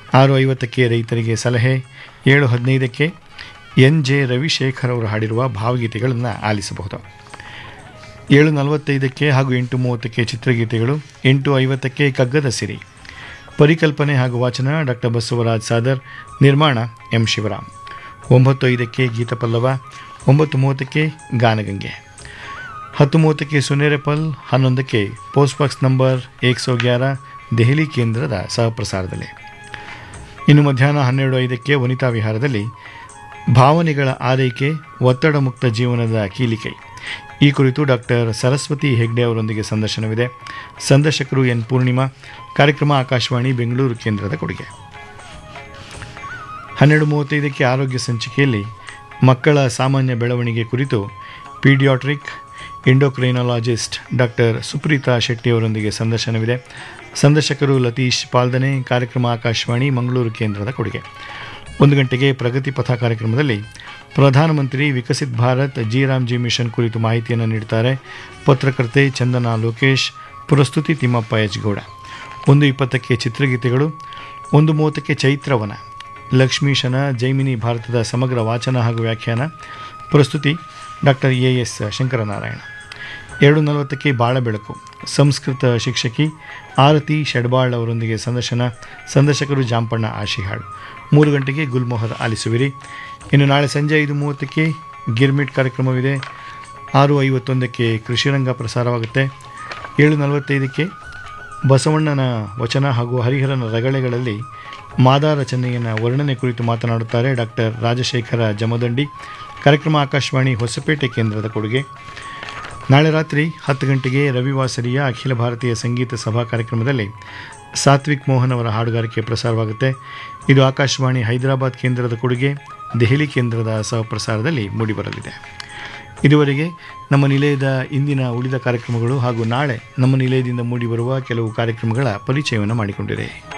ಆರು ಐವತ್ತಕ್ಕೆ ರೈತರಿಗೆ ಸಲಹೆ ಏಳು ಹದಿನೈದಕ್ಕೆ ಎನ್ ಜೆ ರವಿಶೇಖರ್ ಅವರು ಹಾಡಿರುವ ಭಾವಗೀತೆಗಳನ್ನು ಆಲಿಸಬಹುದು ಏಳು ನಲವತ್ತೈದಕ್ಕೆ ಹಾಗೂ ಎಂಟು ಮೂವತ್ತಕ್ಕೆ ಚಿತ್ರಗೀತೆಗಳು ಎಂಟು ಐವತ್ತಕ್ಕೆ ಕಗ್ಗದ ಸಿರಿ ಪರಿಕಲ್ಪನೆ ಹಾಗೂ ವಾಚನ ಡಾಕ್ಟರ್ ಬಸವರಾಜ್ ಸಾದರ್ ನಿರ್ಮಾಣ ಎಂ ಶಿವರಾಮ್ ಒಂಬತ್ತು ಐದಕ್ಕೆ ಗೀತಪಲ್ಲವ ಒಂಬತ್ತು ಮೂವತ್ತಕ್ಕೆ ಗಾನಗಂಗೆ ಹತ್ತು ಮೂವತ್ತಕ್ಕೆ ಸುನೇರೆಪಲ್ ಹನ್ನೊಂದಕ್ಕೆ ಪೋಸ್ಟ್ ಬಾಕ್ಸ್ ನಂಬರ್ ಏಕ್ ಸौ ಗ್ಯಾರ ದೆಹಲಿ ಕೇಂದ್ರದ ಸಹಪ್ರಸಾರದಲ್ಲಿ ಇನ್ನು ಮಧ್ಯಾಹ್ನ ಹನ್ನೆರಡು ಐದಕ್ಕೆ ವನಿತಾ ವಿಹಾರದಲ್ಲಿ ಭಾವನೆಗಳ ಆರೈಕೆ ಒತ್ತಡ ಮುಕ್ತ ಜೀವನದ ಕೀಲಿಕೈ ಈ ಕುರಿತು ಡಾಕ್ಟರ್ ಸರಸ್ವತಿ ಹೆಗ್ಡೆ ಅವರೊಂದಿಗೆ ಸಂದರ್ಶನವಿದೆ ಸಂದರ್ಶಕರು ಎನ್ ಪೂರ್ಣಿಮಾ ಕಾರ್ಯಕ್ರಮ ಆಕಾಶವಾಣಿ ಬೆಂಗಳೂರು ಕೇಂದ್ರದ ಕೊಡುಗೆ ಹನ್ನೆರಡು ಮೂವತ್ತೈದಕ್ಕೆ ಆರೋಗ್ಯ ಸಂಚಿಕೆಯಲ್ಲಿ ಮಕ್ಕಳ ಸಾಮಾನ್ಯ ಬೆಳವಣಿಗೆ ಕುರಿತು paediatric endocrinologist doctor Supreetha Shetty ಅವರೊಂದಿಗೆ ಸಂದರ್ಶನವಿದೆ ಸಂದರ್ಶಕರು ಲತೀಶ್ ಪಾಲ್ದನೆ ಕಾರ್ಯಕ್ರಮ ಆಕಾಶವಾಣಿ ಮಂಗಳೂರು ಕೇಂದ್ರದ ಕೊಡುಗೆ ಒಂದು ಗಂಟೆಗೆ ಪ್ರಗತಿ ಪಥ ಕಾರ್ಯಕ್ರಮದಲ್ಲಿ ಪ್ರಧಾನಮಂತ್ರಿ ವಿಕಸಿತ್ ಭಾರತ್ ಜಿ ರಾಮ್ಜಿ ಮಿಷನ್ ಕುರಿತು ಮಾಹಿತಿಯನ್ನು ನೀಡುತ್ತಾರೆ ಪತ್ರಕರ್ತೆ ಚಂದನಾ ಲೋಕೇಶ್ ಪ್ರಸ್ತುತಿ ತಿಮ್ಮಪ್ಪ ಎಚ್ ಗೌಡ ಒಂದು ಇಪ್ಪತ್ತಕ್ಕೆ ಚಿತ್ರಗೀತೆಗಳು ಒಂದು ಮೂವತ್ತಕ್ಕೆ ಚೈತ್ರವನ ಲಕ್ಷ್ಮೀಶನ ಜೈಮಿನಿ ಭಾರತದ ಸಮಗ್ರ ವಾಚನ ಹಾಗೂ ವ್ಯಾಖ್ಯಾನ ಪ್ರಸ್ತುತಿ ಡಾಕ್ಟರ್ ಎ ಎಸ್ ಶಂಕರನಾರಾಯಣ ಎರಡು ನಲವತ್ತಕ್ಕೆ ಬಾಳ ಬೆಳಕು ಸಂಸ್ಕೃತ ಶಿಕ್ಷಕಿ ಆರತಿ ಶೆಡ್ಬಾಳ್ ಅವರೊಂದಿಗೆ ಸಂದರ್ಶನ ಸಂದರ್ಶಕರು ಜಾಂಪಣ್ಣ ಆಶಿಹಾಳ್ ಮೂರು ಗಂಟೆಗೆ ಗುಲ್ಮೋಹರ್ ಆಲಿಸುವಿರಿ ಇನ್ನು ನಾಳೆ ಸಂಜೆ ಐದು ಮೂವತ್ತಕ್ಕೆ ಗಿರ್ಮಿಟ್ ಕಾರ್ಯಕ್ರಮವಿದೆ ಆರು ಐವತ್ತೊಂದಕ್ಕೆ ಕೃಷಿರಂಗ ಪ್ರಸಾರವಾಗುತ್ತೆ ಏಳು ನಲವತ್ತೈದಕ್ಕೆ ಬಸವಣ್ಣನ ವಚನ ಹಾಗೂ ಹರಿಹರನ ರಗಳೆಗಳಲ್ಲಿ ಮಾದಾ ರಚನೆಯನ್ನು ವರ್ಣನೆ ಕುರಿತು ಮಾತನಾಡುತ್ತಾರೆ ಡಾಕ್ಟರ್ ರಾಜಶೇಖರ ಜಮದಂಡಿ ಕಾರ್ಯಕ್ರಮ ಆಕಾಶವಾಣಿ ಹೊಸಪೇಟೆ ಕೇಂದ್ರದ ಕೊಡುಗೆ ನಾಳೆ ರಾತ್ರಿ ಹತ್ತು ಗಂಟೆಗೆ ರವಿವಾಸರಿಯ ಅಖಿಲ ಭಾರತೀಯ ಸಂಗೀತ ಸಭಾ ಕಾರ್ಯಕ್ರಮದಲ್ಲಿ ಸಾತ್ವಿಕ್ ಮೋಹನ್ ಅವರ ಹಾಡುಗಾರಿಕೆ ಪ್ರಸಾರವಾಗುತ್ತೆ ಇದು ಆಕಾಶವಾಣಿ ಹೈದರಾಬಾದ್ ಕೇಂದ್ರದ ಕೊಡುಗೆ ದೆಹಲಿ ಕೇಂದ್ರದ ಸಹಪ್ರಸಾರದಲ್ಲಿ ಮೂಡಿಬರಲಿದೆ ಇದುವರೆಗೆ ನಮ್ಮ ನಿಲಯದ ಇಂದಿನ ಉಳಿದ ಕಾರ್ಯಕ್ರಮಗಳು ಹಾಗೂ ನಾಳೆ ನಮ್ಮ ನಿಲಯದಿಂದ ಮೂಡಿಬರುವ ಕೆಲವು ಕಾರ್ಯಕ್ರಮಗಳ ಪರಿಚಯವನ್ನು ಮಾಡಿಕೊಂಡಿದೆ